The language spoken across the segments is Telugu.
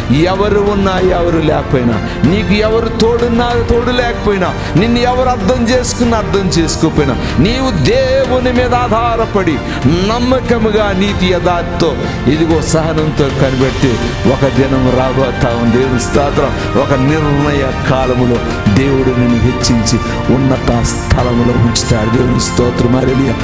ఎవరు ఉన్నా ఎవరు లేకపోయినా నీకు ఎవరు తోడున్నా తోడు లేకపోయినా నిన్ను ఎవరు అర్థం చేసుకున్నా అర్థం చేసుకోకపోయినా నీవు దేవుని మీద ఆధారపడి నమ్మకముగా నీతి యథార్థతో ఇదిగో సహనంతో కనిపెట్టి ఒక దినం రాబోతా ఉంది దేవుని స్తోత్రం ఒక నిర్ణయ కాలములో దేవుడు నిన్ను హెచ్చించి ఉన్నత స్థలములో ఉంచుతాడు దేవుని స్తోత్రం హల్లెలూయా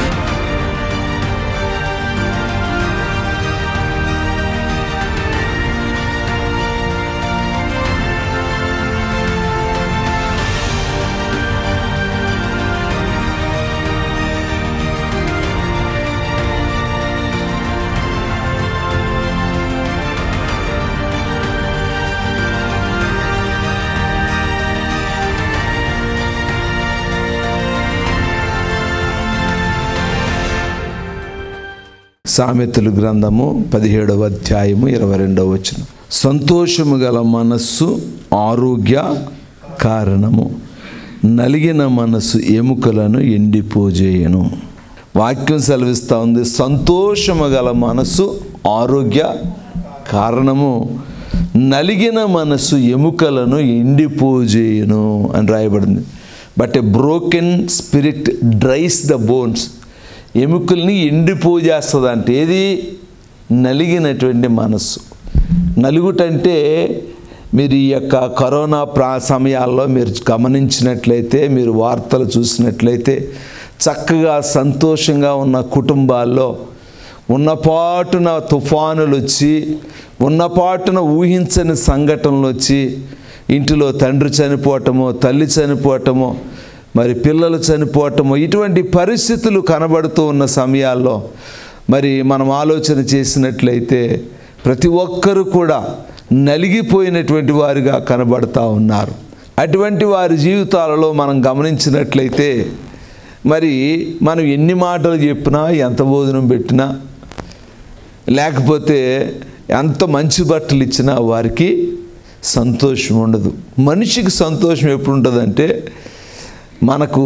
సామెతలు గ్రంథము పదిహేడవ అధ్యాయము ఇరవై రెండవ వచనం సంతోషము గల మనస్సు ఆరోగ్య కారణము నలిగిన మనస్సు ఎముకలను ఎండిపోజేయను వాక్యం సెలవిస్తూ ఉంది సంతోషము గల మనస్సు ఆరోగ్య కారణము నలిగిన మనస్సు ఎముకలను ఎండిపోజేయను అని రాయబడింది but a broken spirit dries the bones ఎముకల్ని ఎండిపోజేస్తుంది అంటే ఏది నలిగినటువంటి మనస్సు నలుగుటంటే మీరు ఈ యొక్క కరోనా ప్రా సమయాల్లో మీరు గమనించినట్లయితే మీరు వార్తలు చూసినట్లయితే చక్కగా సంతోషంగా ఉన్న కుటుంబాల్లో ఉన్నపాటున తుఫానులు వచ్చి ఉన్నపాటున ఊహించని సంఘటనలు వచ్చి ఇంటిలో తండ్రి చనిపోవటమో తల్లి చనిపోవటమో మరి పిల్లలు చనిపోవటము ఇటువంటి పరిస్థితులు కనబడుతూ ఉన్న సమయాల్లో మరి మనం ఆలోచన చేసినట్లయితే ప్రతి ఒక్కరూ కూడా నలిగిపోయినటువంటి వారిగా కనబడుతూ ఉన్నారు అటువంటి వారి జీవితాలలో మనం గమనించినట్లయితే మరి మనం ఎన్ని మాటలు చెప్పినా ఎంత భోజనం పెట్టినా లేకపోతే ఎంత మంచి బట్టలు ఇచ్చినా వారికి సంతోషం ఉండదు మనిషికి సంతోషం ఎప్పుడు ఉంటుందంటే మనకు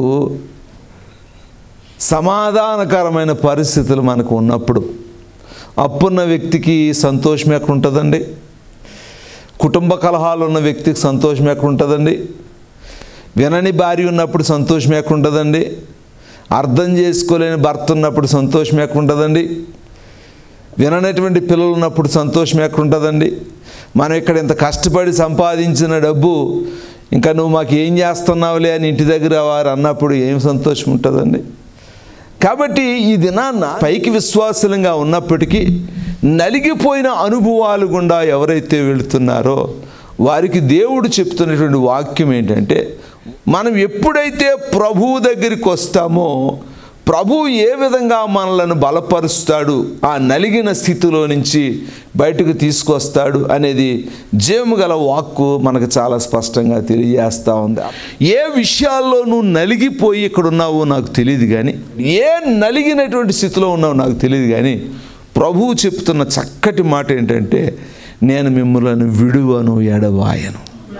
సమాధానకరమైన పరిస్థితులు మనకు ఉన్నప్పుడు అప్పున్న వ్యక్తికి సంతోషం ఎక్కడ ఉంటుందండి కుటుంబ కలహాలు ఉన్న వ్యక్తికి సంతోషం ఎక్కడ ఉంటుందండి వినని భార్య ఉన్నప్పుడు సంతోషం ఎక్కడ ఉంటుందండి అర్థం చేసుకోలేని భర్త ఉన్నప్పుడు సంతోషం ఎక్కడ ఉంటుందండి విననటువంటి పిల్లలు ఉన్నప్పుడు సంతోషం ఎక్కడ ఉంటుందండి మనం ఇక్కడ ఇంత కష్టపడి సంపాదించిన డబ్బు ఇంకా నువ్వు మాకు ఏం చేస్తున్నావులే అని ఇంటి దగ్గర వారు అన్నప్పుడు ఏం సంతోషం ఉంటుందండి కాబట్టి ఈ దినాన్న పైకి విశ్వాసంగా ఉన్నప్పటికీ నలిగిపోయిన అనుభవాలు గుండా ఎవరైతే వెళుతున్నారో వారికి దేవుడు చెప్తున్నటువంటి వాక్యం ఏంటంటే మనం ఎప్పుడైతే ప్రభువు దగ్గరికి వస్తామో ప్రభు ఏ విధంగా మనలను బలపరుస్తాడు ఆ నలిగిన స్థితిలో నుంచి బయటకు తీసుకొస్తాడు అనేది జీవము గల వాక్కు మనకు చాలా స్పష్టంగా తెలియజేస్తూ ఉంది ఏ విషయాల్లో నువ్వు నలిగిపోయి ఇక్కడ ఉన్నావో నాకు తెలియదు కానీ ఏ నలిగినటువంటి స్థితిలో ఉన్నావో నాకు తెలియదు కానీ ప్రభువు చెప్తున్న చక్కటి మాట ఏంటంటే నేను మిమ్మల్ని విడువను ఎడవాయను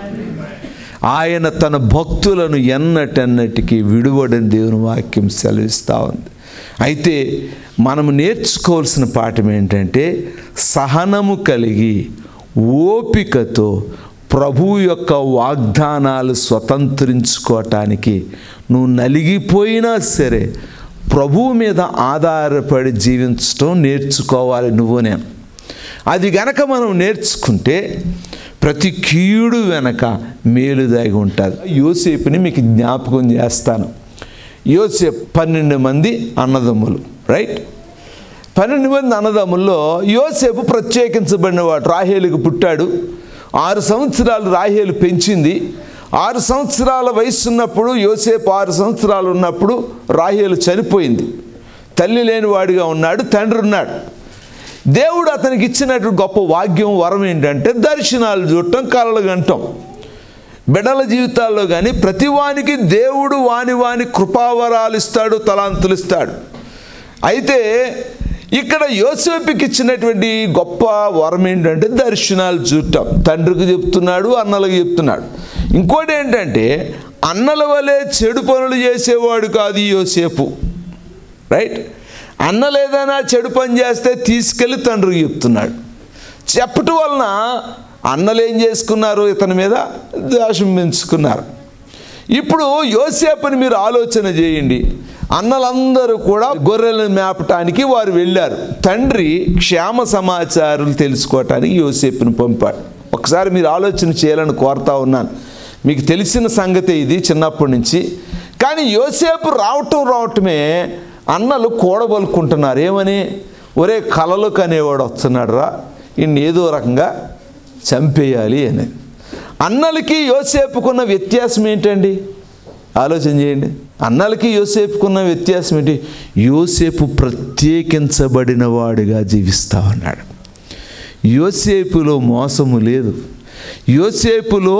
ఆయన తన భక్తులను ఎన్నటెన్నటికీ విడువడని దేవుని వాక్యం సెలవిస్తూ ఉంది అయితే మనము నేర్చుకోవాల్సిన పాఠం ఏంటంటే సహనము కలిగి ఓపికతో ప్రభు యొక్క వాగ్దానాలు స్వతంత్రించుకోవటానికి నువ్వు నలిగిపోయినా సరే ప్రభువు మీద ఆధారపడి జీవించడం నేర్చుకోవాలి నువ్వు నేను అది గనక మనం నేర్చుకుంటే ప్రతి కీడు వెనక మేలు దాగి ఉంటుంది యోసేపుని మీకు జ్ఞాపకం చేస్తాను యోసేపు పన్నెండు మంది అన్నదమ్ములు రైట్ పన్నెండు మంది అన్నదమ్ముల్లో యోసేపు ప్రత్యేకించబడినవాడు రాహేలుకు పుట్టాడు ఆరు సంవత్సరాలు రాహేలు పెంచింది ఆరు సంవత్సరాల వయసు ఉన్నప్పుడు యోసేపు ఆరు సంవత్సరాలు ఉన్నప్పుడు రాహేలు చనిపోయింది తల్లి లేనివాడిగా ఉన్నాడు తండ్రి ఉన్నాడు దేవుడు అతనికి ఇచ్చినట్టు గొప్ప వాగ్యం వరం ఏంటంటే దర్శనాలు చూడటం కలలు గంటం బిడల జీవితాల్లో కానీ ప్రతివానికి దేవుడు వాని వాని కృపావరాలు ఇస్తాడు తలాంతులు ఇస్తాడు అయితే ఇక్కడ యోసేపుకి ఇచ్చినటువంటి గొప్ప వరం ఏంటంటే దర్శనాలు చూడటం తండ్రికి చెప్తున్నాడు అన్నలకు చెప్తున్నాడు ఇంకోటి ఏంటంటే అన్నల వలె చెడు పనులు చేసేవాడు కాదు ఈ యోసేపు రైట్ అన్నలు ఏదైనా చెడు పని చేస్తే తీసుకెళ్ళి తండ్రికి చెప్తున్నాడు చెప్పటం వలన అన్నలు ఏం చేసుకున్నారు ఇతని మీద ద్వేషం పెంచుకున్నారు ఇప్పుడు యోసేపుని మీరు ఆలోచన చేయండి అన్నలందరూ కూడా గొర్రెలను మేపటానికి వారు వెళ్ళారు తండ్రి క్షేమ సమాచారాలు తెలుసుకోవటానికి యోసేపుని పంపాడు ఒకసారి మీరు ఆలోచన చేయాలని కోరుతా ఉన్నాను మీకు తెలిసిన సంగతి ఇది చిన్నప్పటి నుంచి కానీ యోసేపు రావటం రావటమే అన్నలు కూడబలుకుంటున్నారు ఏమని ఒరే కలలు కనేవాడు వస్తున్నాడు రా ఇన్ని ఏదో రకంగా చంపేయాలి అని అన్నలకి యోసేపుకున్న వ్యత్యాసం ఏంటండి ఆలోచన చేయండి అన్నలకి యోసేపుకున్న వ్యత్యాసం ఏంటి యోసేపు ప్రత్యేకించబడిన వాడిగా జీవిస్తా ఉన్నాడు యోసేపులో మోసము లేదు యోసేపులో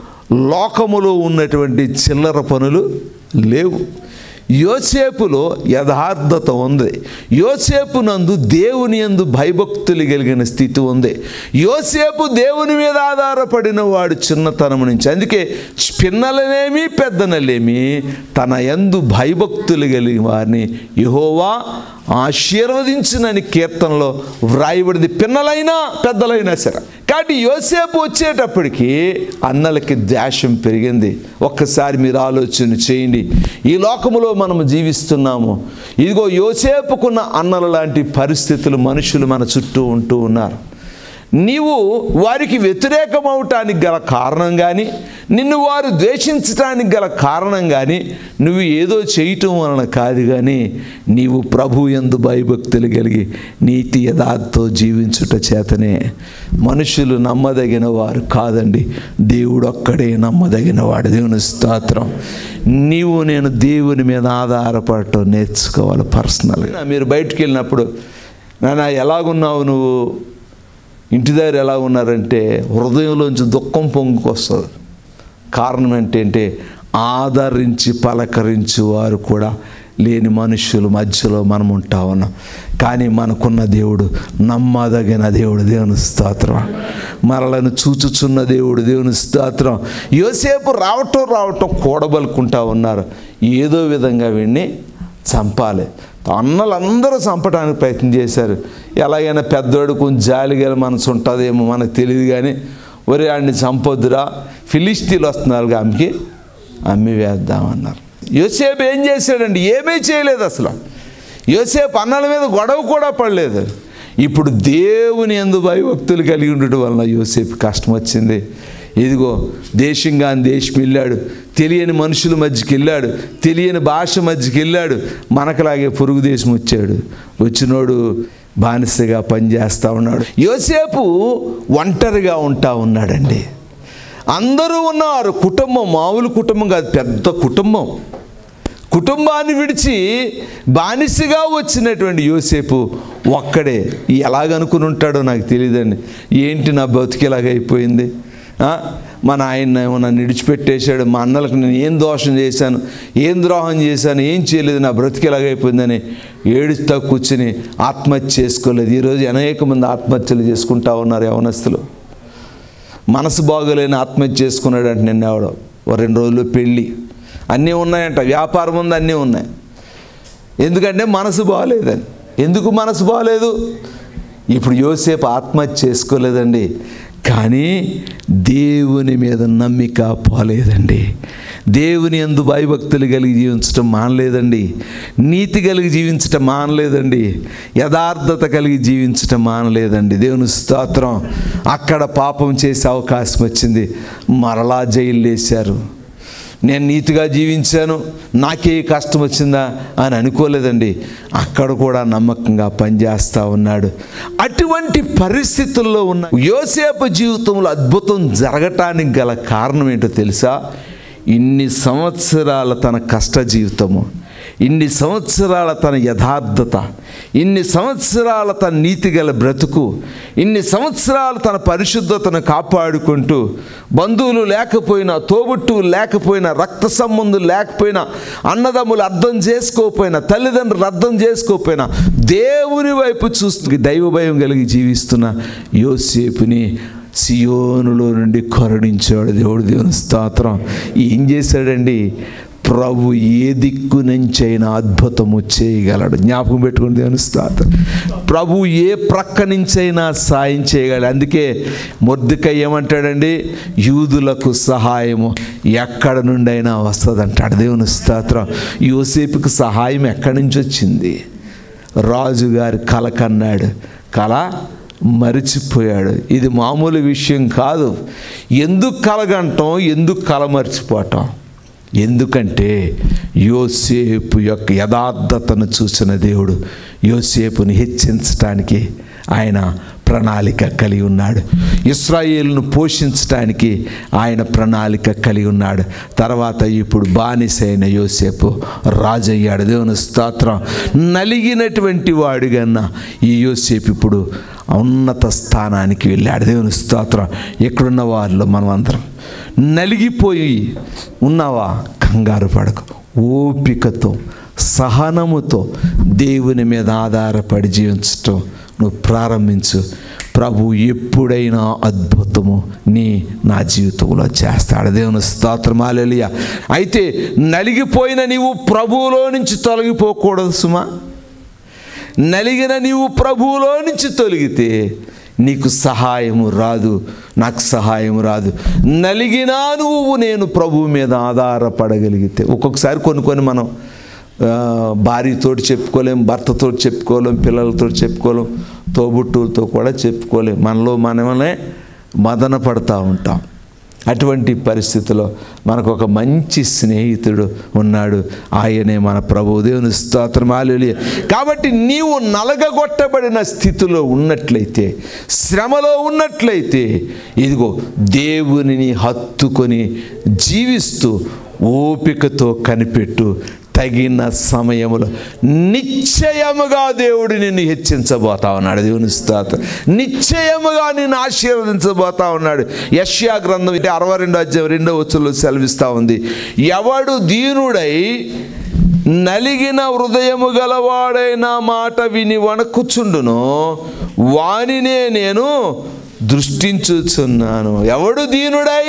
లోకములో ఉన్నటువంటి చిల్లర పనులు లేవు యోసేపులో యథార్థత ఉంది యోసేపు నందు దేవుని యందు భయభక్తులు కలిగిన స్థితి ఉంది యోసేపు దేవుని మీద ఆధారపడిన వాడు చిన్నతనం నుంచి అందుకే పిన్నలనేమి పెద్దనలేమి తన యందు భయభక్తులు కలిగిన వారిని యహోవా ఆశీర్వదించునని కీర్తనలో వ్రాయబడింది పిన్నలైనా పెద్దలైనా సరే కాబట్టి యోసేపు వచ్చేటప్పటికి అన్నలకి ద్వేషం పెరిగింది ఒక్కసారి మీరు ఆలోచన చేయండి ఈ లోకములో మనము జీవిస్తున్నాము ఇదిగో యోసేపుకున్న అన్నల లాంటి పరిస్థితులు మనుషులు మన చుట్టూ ఉంటూ ఉన్నారు నీవు వారికి వ్యతిరేకమవటానికి గల కారణం కానీ నిన్ను వారు ద్వేషించటానికి గల కారణం కానీ నువ్వు ఏదో చేయటం వలన కాదు కానీ నీవు ప్రభు ఎందు భయభక్తులు కలిగి నీతి యథార్థతో జీవించుట చేతనే మనుషులు నమ్మదగిన వారు కాదండి దేవుడు ఒక్కడే నమ్మదగిన వాడు దేవుని స్తోత్రం నీవు నేను దేవుని మీద ఆధారపడటం నేర్చుకోవాలి పర్సనల్గా మీరు బయటికి వెళ్ళినప్పుడు నాన్న ఎలాగున్నావు నువ్వు ఇంటి దగ్గర ఎలా ఉన్నారంటే హృదయంలోంచి దుఃఖం పొంగుకొస్తుంది కారణం ఏంటంటే ఆదరించి పలకరించి వారు కూడా లేని మనుషుల మధ్యలో మనం ఉంటా ఉన్నాం కానీ మనకున్న దేవుడు నమ్మదగిన దేవుడు దేవుని స్తోత్రం మనలను చూచుచున్న దేవుడు దేవుని స్తోత్రం యోసేపు రావటం రావటం కూడబలుకుంటా ఉన్నారు ఏదో విధంగా వీడిని చంపాలి అన్నలందరూ చంపడానికి ప్రయత్నం చేశారు ఎలాగైనా పెద్దోడు కొంచెం జాలిగా మనసు ఉంటుందేమో మనకు తెలియదు కానీ ఒరే ఆడిని చంపొద్దురా ఫిలిస్తీన్లు వస్తున్నారు ఆమెకి అమ్మి వేద్దామన్నారు యోసేపు ఏం చేశాడండి ఏమీ చేయలేదు అసలు యోసేపు అన్నల మీద గొడవ కూడా పడలేదు ఇప్పుడు దేవుని ఎందు భయభక్తులు కలిగి ఉండటం వలన యోసేపు కష్టం వచ్చింది ఇదిగో దేశంగా దేశం వెళ్ళాడు తెలియని మనుషుల మధ్యకి వెళ్ళాడు తెలియని భాష మధ్యకి వెళ్ళాడు మనకలాగే పొరుగు దేశం వచ్చాడు వచ్చినోడు బానిసగా పనిచేస్తూ ఉన్నాడు యోసేపు ఒంటరిగా ఉంటా ఉన్నాడండి అందరూ ఉన్నారు కుటుంబం మామూలు కుటుంబం కాదు పెద్ద కుటుంబం కుటుంబాన్ని విడిచి బానిసగా వచ్చినటువంటి యోసేపు ఒక్కడే ఎలాగనుకుని ఉంటాడో నాకు తెలియదండి ఏంటి నా బతికేలాగైపోయింది ఆ? మా నాయన ఏమో నన్ను విడిచిపెట్టేశాడు మా అన్నలకు నేను ఏం దోషం చేశాను ఏం ద్రోహం చేశాను ఏం చేయలేదు నా బ్రతికేలాగైపోయిందని ఏడుస్తా కూర్చుని ఆత్మహత్య చేసుకోలేదు ఈరోజు అనేక మంది ఆత్మహత్యలు చేసుకుంటా ఉన్నారు యవనస్తులు మనసు బాగోలేని ఆత్మహత్య చేసుకున్నాడంట నిన్న ఎవడో ఓ రెండు రోజులు పెళ్ళి అన్నీ ఉన్నాయంట వ్యాపారం ఉంది అన్నీ ఉన్నాయి ఎందుకంటే మనసు బాగలేదని ఎందుకు మనసు బాగలేదు ఇప్పుడు యోసేపు ఆత్మహత్య చేసుకోలేదండి కానీ దేవుని మీద నమ్మిక పోలేదండి దేవుని ఎందు భయభక్తులు కలిగి జీవించటం మానలేదండి నీతి కలిగి జీవించటం మానలేదండి యథార్థత కలిగి జీవించటం మానలేదండి దేవుని స్తోత్రం అక్కడ పాపం చేసే అవకాశం వచ్చింది మరలా జైలు వేశారు నేను నీతిగా జీవించాను నాకే కష్టం వచ్చిందా అని అనుకోలేదండి అక్కడ కూడా నమ్మకంగా పనిచేస్తూ ఉన్నాడు అటువంటి పరిస్థితుల్లో ఉన్న యోసేపు జీవితంలో అద్భుతం జరగటానికి గల కారణం ఏంటో తెలుసా ఇన్ని సంవత్సరాల తన కష్ట జీవితము ఇన్ని సంవత్సరాల తన యథార్థత ఇన్ని సంవత్సరాల తన నీతిగల బ్రతుకు ఇన్ని సంవత్సరాలు తన పరిశుద్ధతను కాపాడుకుంటూ బంధువులు లేకపోయినా తోబుట్టువులు లేకపోయినా రక్త సంబంధులు లేకపోయినా అన్నదమ్ములు అర్థం చేసుకోకపోయినా తల్లిదండ్రులు అర్థం చేసుకోకపోయినా దేవుని వైపు చూస్తూ దైవ భయం కలిగి జీవిస్తున్న యోసేపుని సియోనులో నుండి కరుణించాడు దేవుడు దేవుని స్తోత్రం ఏం చేశాడండి ప్రభు ఏ దిక్కు నుంచైనా అద్భుతము చేయగలడు జ్ఞాపకం పెట్టుకుని దేవుని స్తోత్రం ప్రభు ఏ ప్రక్క నుంచైనా సాయం చేయగలడు అందుకే మొద్దుక ఏమంటాడండి యూదులకు సహాయము ఎక్కడ నుండైనా వస్తుంది అంటాడు దేవుని స్తోత్రం యోసేపుకి సహాయం ఎక్కడి నుంచి వచ్చింది రాజుగారి కల కన్నాడు కళ మరిచిపోయాడు ఇది మామూలు విషయం కాదు ఎందుకు కలగంటాం ఎందుకు కల మర్చిపోవటం ఎందుకంటే యోసేపు యొక్క యథార్థతను చూసిన దేవుడు యోసేపుని హెచ్చించటానికి ఆయన ప్రణాళిక కలిగి ఉన్నాడు ఇస్రాయేల్ను పోషించడానికి ఆయన ప్రణాళిక కలిగి ఉన్నాడు తర్వాత ఇప్పుడు బానిసైన యోసేపు రాజయ్యాడు దేవుని స్తోత్రం నలిగినటువంటి వాడిగన్నా ఈ యోసేపు ఇప్పుడు ఉన్నత స్థానానికి వెళ్ళాడు దేవుని స్తోత్రం ఎక్కడున్న వారిలో మనం అందరం నలిగిపోయి ఉన్నావా కంగారు పడకు ఓపికతో సహనముతో దేవుని మీద ఆధారపడి జీవించటం నువ్వు ప్రారంభించు ప్రభు ఎప్పుడైనా అద్భుతము నీ నా జీవితంలో చేస్తాడు దేవుని స్తోత్రమాలలియ అయితే నలిగిపోయిన నీవు ప్రభువులో నుంచి తొలగిపోకూడదు సుమా నలిగిన నీవు ప్రభువులో నుంచి తొలగితే నీకు సహాయము రాదు నాకు సహాయం రాదు నలిగినా నువ్వు నేను ప్రభువు మీద ఆధారపడగలిగితే ఒక్కొక్కసారి కొన్ని కొన్ని మనం ఆ, భార్యతోటి చెప్పుకోలేం భర్తతో చెప్పుకోలేం పిల్లలతో చెప్పుకోలేం తోబుట్టులతో కూడా చెప్పుకోలేం మనలో మనమనే మదన పడతా ఉంటాం అటువంటి పరిస్థితిలో మనకు ఒక మంచి స్నేహితుడు ఉన్నాడు ఆయనే మన ప్రభు దేవుని స్తోత్రమాలు కాబట్టి నీవు నలగగొట్టబడిన స్థితిలో ఉన్నట్లయితే శ్రమలో ఉన్నట్లయితే ఇదిగో దేవునిని హత్తుకొని జీవిస్తూ ఓపికతో కనిపెట్టు తగిన సమయములో నిశ్చయముగా దేవుడు నిన్ను హెచ్చించబోతా ఉన్నాడు దేవుని స్తోత్రం నిశ్చయముగా నిన్ను ఆశీర్వదించబోతా ఉన్నాడు యష్యా గ్రంథం అంటే అరవై రెండో అధ్యాయం రెండో వచ్చులో సెలవిస్తూ ఉంది ఎవడు దీనుడై నలిగిన హృదయము గలవాడైన మాట విని వణకుచుండును వానినే నేను దృష్టించుచున్నాను ఎవడు దీనుడై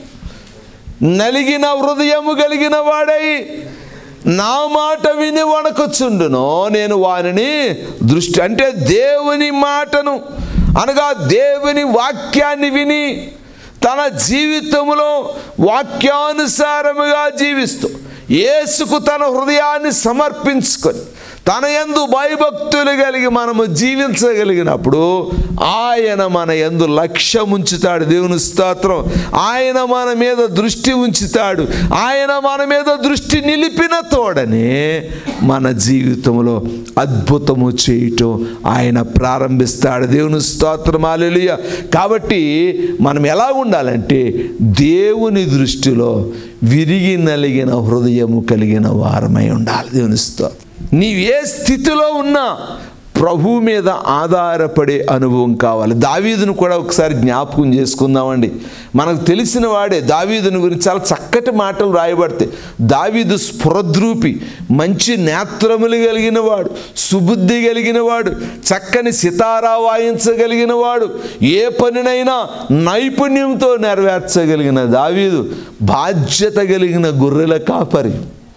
నలిగిన హృదయము కలిగిన వాడై నా మాట విని వణకుచుండును నేను వారిని దృష్టి అంటే దేవుని మాటను అనగా దేవుని వాక్యాన్ని విని తన జీవితంలో వాక్యానుసారముగా జీవిస్తూ యేసుకు తన హృదయాన్ని సమర్పించుకొని తన యందు భయభక్తులు కలిగి మనము జీవించగలిగినప్పుడు ఆయన మన యందు లక్ష్యం ఉంచుతాడు దేవుని స్తోత్రం ఆయన మన మీద దృష్టి ఉంచుతాడు ఆయన మన మీద దృష్టి నిలిపిన తోడనే మన జీవితంలో అద్భుతము చేయటం ఆయన ప్రారంభిస్తాడు దేవుని స్తోత్రం హల్లెలూయా కాబట్టి మనం ఎలా ఉండాలంటే దేవుని దృష్టిలో విరిగి నలిగిన హృదయము కలిగిన వారమై ఉండాలి దేవుని స్తోత్రం నీవు ఏ స్థితిలో ఉన్నా ప్రభు మీద ఆధారపడే అనుభవం కావాలి దావీదును కూడా ఒకసారి జ్ఞాపకం చేసుకుందామండి మనకు తెలిసిన వాడే దావీదుని గురించి చాలా చక్కటి మాటలు రాయబడతాయి దావీదు స్ఫురద్రూపి మంచి నేత్రములు కలిగిన వాడు సుబుద్ధి కలిగిన వాడు చక్కని సితారా వాయించగలిగిన వాడు ఏ పనినైనా నైపుణ్యంతో నెరవేర్చగలిగిన దావీదు బాధ్యత కలిగిన గొర్రెల కాపరి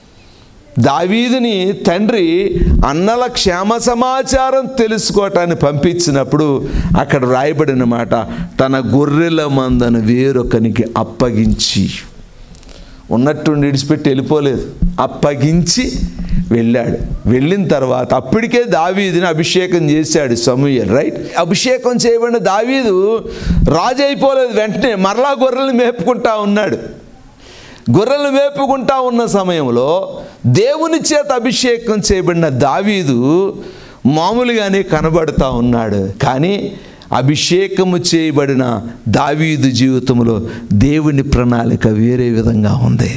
దావీదుని తండ్రి అన్నల క్షేమ సమాచారం తెలుసుకోవటాన్ని పంపించినప్పుడు అక్కడ రాయబడిన మాట తన గొర్రెల మందను వేరొకనికి అప్పగించి ఉన్నట్టుండి విడిచిపెట్టి వెళ్ళిపోలేదు అప్పగించి వెళ్ళాడు వెళ్ళిన తర్వాత అప్పటికే దావీదుని అభిషేకం చేశాడు సమూయల్ రైట్ అభిషేకం చేయబడిన దావీదు రాజు అయిపోలేదు వెంటనే మరలా గొర్రెలు మేపుకుంటా ఉన్నాడు గొర్రెలు మేపుకుంటా ఉన్న సమయంలో దేవుని చేత అభిషేకం చేయబడిన దావీదు మామూలుగానే కనబడుతూ ఉన్నాడు కానీ అభిషేకము చేయబడిన దావీదు జీవితంలో దేవుని ప్రణాళిక వేరే విధంగా ఉంది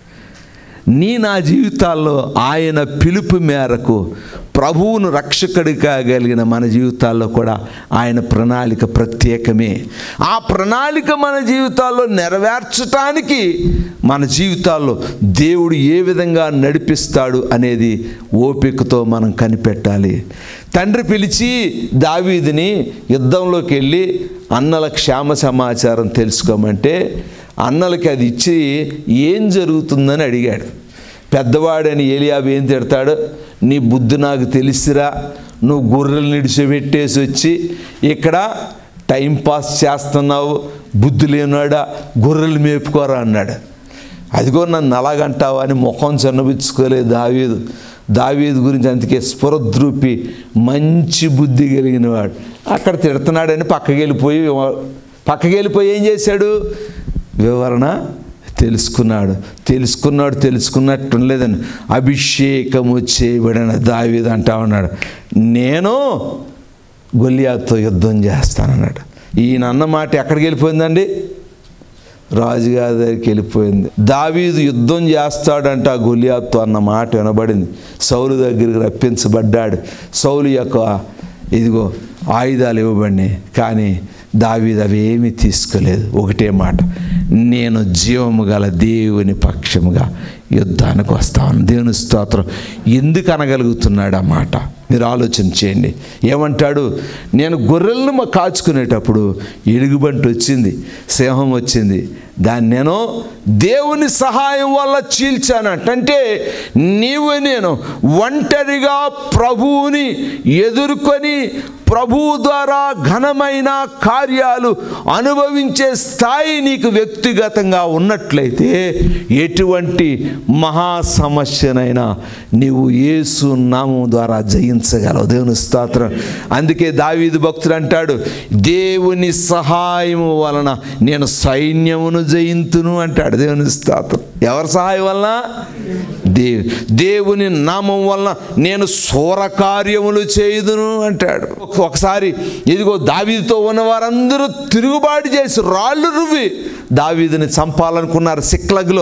నీ నా జీవితాల్లో ఆయన పిలుపు మేరకు ప్రభువును రక్షకుడిగా కలిగిన మన జీవితాల్లో కూడా ఆయన ప్రణాళిక ప్రత్యేకమే ఆ ప్రణాళిక మన జీవితాల్లో నెరవేర్చటానికి మన జీవితాల్లో దేవుడు ఏ విధంగా నడిపిస్తాడు అనేది ఓపికతో మనం కనిపెట్టాలి తండ్రి పిలిచి దావీదిని యుద్ధంలోకి వెళ్ళి అన్నల క్షేమ సమాచారం తెలుసుకోమంటే అన్నలకి అది ఇచ్చి ఏం జరుగుతుందని అడిగాడు పెద్దవాడని ఏలియాబు ఏం తిడతాడు నీ బుద్ధి నాకు తెలిసిరా నువ్వు గొర్రెలు నిడిచిపెట్టేసి వచ్చి ఇక్కడ టైం పాస్ చేస్తున్నావు బుద్ధి లేనాడా గొర్రెలు మేపుకోరా అన్నాడు అదిగో నన్ను అలాగంటావు అని ముఖం చిన్నబుచ్చుకోలేదు దావీదు దావీదు గురించి అందుకే స్ఫురద్రూపి మంచి బుద్ధి కలిగిన వాడు అక్కడ తిడుతున్నాడని పక్కకి వెళ్ళిపోయి పక్కకి వెళ్ళిపోయి ఏం చేశాడు వివరణ తెలుసుకున్నాడు తెలుసుకున్నాడు తెలుసుకున్నట్టు లేదని అభిషేకము చేయబడిన దావీదు అంటా ఉన్నాడు నేను గొల్లియాతో యుద్ధం చేస్తానన్నాడు ఈయన అన్న మాట ఎక్కడికి వెళ్ళిపోయిందండి రాజుగారి దగ్గరికి వెళ్ళిపోయింది దావీదు యుద్ధం చేస్తాడంట ఆ గొలియాత్తో అన్న మాట వినబడింది సౌలు దగ్గరికి రప్పించబడ్డాడు సౌలు యొక్క ఇదిగో ఆయుధాలు ఇవ్వబడినాయి కానీ దావీదు అవేమీ తీసుకోలేదు ఒకటే మాట నేను జీవము గల దేవుని పక్షముగా యుద్ధానికి వస్తాను దేవుని స్తోత్రం ఎందుకు అనగలుగుతున్నాడు ఆ మాట మీరు ఆలోచన చేయండి ఏమంటాడు నేను గొర్రెలను మా కాచుకునేటప్పుడు ఎలుగుబంటి వచ్చింది సింహం వచ్చింది దాన్ని నేను దేవుని సహాయం వల్ల చీల్చానంట అంటే నీవు నేను ఒంటరిగా ప్రభువుని ఎదుర్కొని ప్రభువు ద్వారా ఘనమైన కార్యాలు అనుభవించే స్థాయి నీకు వ్యక్తిగతంగా ఉన్నట్లయితే ఎటువంటి మహా సమస్యనైనా నీవు యేసు నామం ద్వారా జయించగలవు దేవుని స్తోత్రం అందుకే దావీదు భక్తుడు అంటాడు దేవుని సహాయము వలన నేను సైన్యమును జయింతును అంటాడు దేవుని స్తోత్రం ఎవరి సహాయం వలన దేవు దేవుని నామం వలన నేను సూర కార్యములు చేయుదును అంటాడు ఒకసారి ఇదిగో దావీదుతో ఉన్న వారందరూ తిరుగుబాటు చేసి రాళ్ళు రువ్వి దావీదుని చంపాలనుకున్నారు సిక్లగ్లో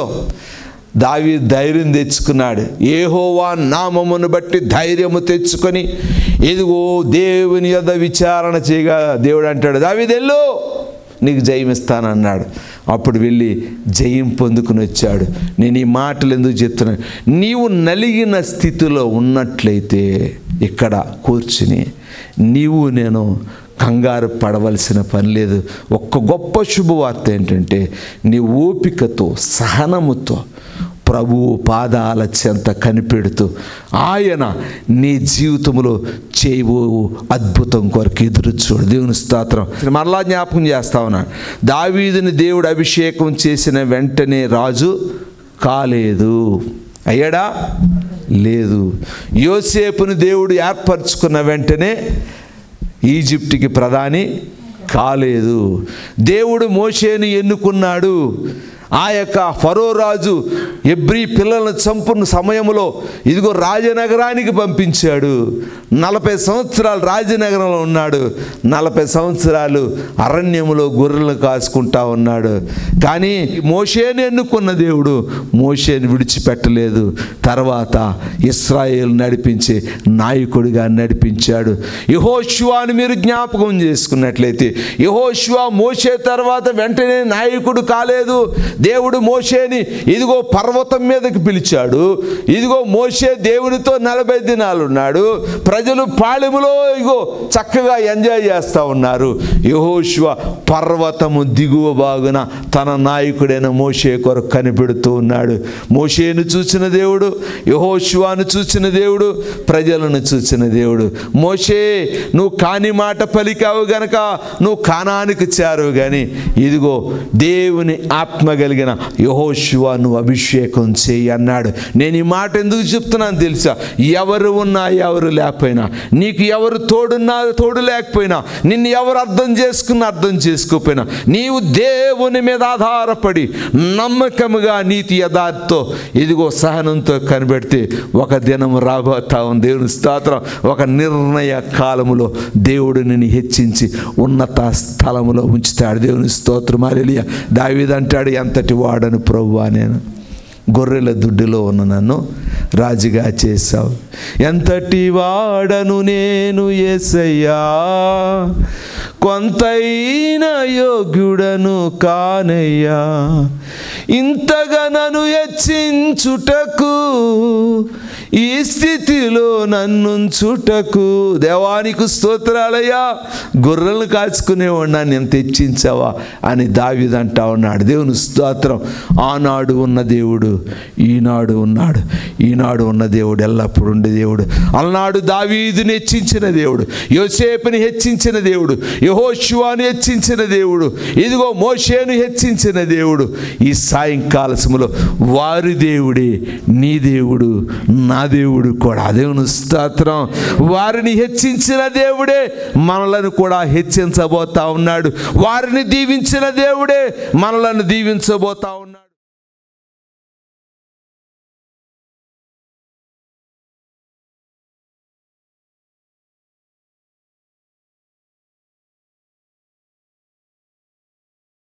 దావీ ధైర్యం తెచ్చుకున్నాడు ఏహోవా నామమును బట్టి ధైర్యము తెచ్చుకొని ఇదిగో దేవుని యొద్ద విచారణ చేయగా దేవుడు అంటాడు దావీదెల్లో నీకు జయం ఇస్తానన్నాడు అప్పుడు వెళ్ళి జయం పొందుకుని వచ్చాడు నేను ఈ మాటలు ఎందుకు చెప్తున్నాను నీవు నలిగిన స్థితిలో ఉన్నట్లయితే ఇక్కడ కూర్చుని నీవు నేను కంగారు పడవలసిన పని లేదు ఒక్క గొప్ప శుభవార్త ఏంటంటే నీ ఓపికతో సహనముతో ప్రభువు పాదాల చెంత కనిపెడుతూ ఆయన నీ జీవితంలో చేయబో అద్భుతం కొరకు ఎదురు చూడు దేవుని స్తోత్రం మరలా జ్ఞాపకం చేస్తా ఉన్నాను దావీదుని దేవుడు అభిషేకం చేసిన వెంటనే రాజు కాలేదు అయ్యాడా లేదు యోసేపుని దేవుడు ఏర్పరచుకున్న వెంటనే ఈజిప్ట్కి ప్రధాని కాలేదు దేవుడు మోషేని ఎన్నుకున్నాడు ఆ యొక్క ఫరో రాజు ఎబ్రి పిల్లలను చంపున్న సమయంలో ఇదిగో రాజనగరానికి పంపించాడు నలభై సంవత్సరాలు రాజనగరంలో ఉన్నాడు నలభై సంవత్సరాలు అరణ్యములో గొర్రెలను కాసుకుంటా ఉన్నాడు కానీ మోషేని ఎన్నుకున్న దేవుడు మోషేని విడిచిపెట్టలేదు తర్వాత ఇస్రాయేల్ నడిపించే నాయకుడిగా నడిపించాడు యహోశివాని మీరు జ్ఞాపకం చేసుకున్నట్లయితే యహోశివా మోసే తర్వాత వెంటనే నాయకుడు కాలేదు దేవుడు మోషేని ఇదిగో పర్వతం మీదకి పిలిచాడు ఇదిగో మోషే దేవునితో నలభై దినాలు ఉన్నాడు ప్రజలు పాళెములో ఇగో చక్కగా ఎంజాయ్ చేస్తూ ఉన్నారు యహోశివ పర్వతము దిగువ బాగున తన నాయకుడైన మోషే కొరకు కనిపెడుతూ ఉన్నాడు మోషేను చూసిన దేవుడు యహోశివాను చూసిన దేవుడు ప్రజలను చూసిన దేవుడు మోషే నువ్వు కాని మాట పలికావు గనక నువ్వు కానానికి చేరవు కానీ ఇదిగో దేవుని ఆత్మ కలిగిన యహోశివ నువ్వు అభిషేకం చేయి అన్నాడు నేను ఈ మాట ఎందుకు చెప్తున్నాను తెలుసా ఎవరు ఉన్నా ఎవరు లేకపోయినా నీకు ఎవరు తోడున్నా తోడు లేకపోయినా నిన్ను ఎవరు అర్థం చేసుకున్నా అర్థం చేసుకోకపోయినా నీవు దేవుని మీద ఆధారపడి నమ్మకముగా నీతి యథార్థతో ఇదిగో సహనంతో కనిపెడితే ఒక దినం రాబోతా ఉంది దేవుని స్తోత్రం ఒక నిర్ణయ కాలములో దేవుడు నిన్ను హెచ్చించి ఉన్నత స్థలములో ఉంచుతాడు దేవుని స్తోత్రం అలెలియ దావిదంటాడు ఎంతటి వాడను ప్రభువా నేను గొర్రెల దుడ్డులో ఉన్న నన్ను రాజుగా చేశావు ఎంతటి వాడను నేను ఏసయ్యా కొంతైన యోగ్యుడను కానయ్యా ఇంతగా నన్ను హెచ్చించుటకు ఈ స్థితిలో నన్నుంచుటకు దేవానికి స్తోత్రాలయ్యా గొర్రెలను కాచుకునేవాడు నన్ను ఎంత హెచ్చించావా అని దావిదంటా ఉన్నాడు దేవుని స్తోత్రం ఆనాడు ఉన్న దేవుడు ఈనాడు ఉన్నాడు ఈనాడు ఉన్న దేవుడు ఎల్లప్పుడూ ఉండే దేవుడు అలనాడు దావీదుని హెచ్చించిన దేవుడు యోసేపుని హెచ్చించిన దేవుడు యహోశివాని హెచ్చించిన దేవుడు ఇదిగో మోషేను హెచ్చించిన దేవుడు ఈ సాయంకాల సమయంలో వారి దేవుడే నీ దేవుడు నా దేవుడు కూడా దేవుని స్తోత్రం వారిని హెచ్చించిన దేవుడే మనలను కూడా హెచ్చించబోతా ఉన్నాడు వారిని దీవించిన దేవుడే మనలను దీవించబోతా ఉన్నాడు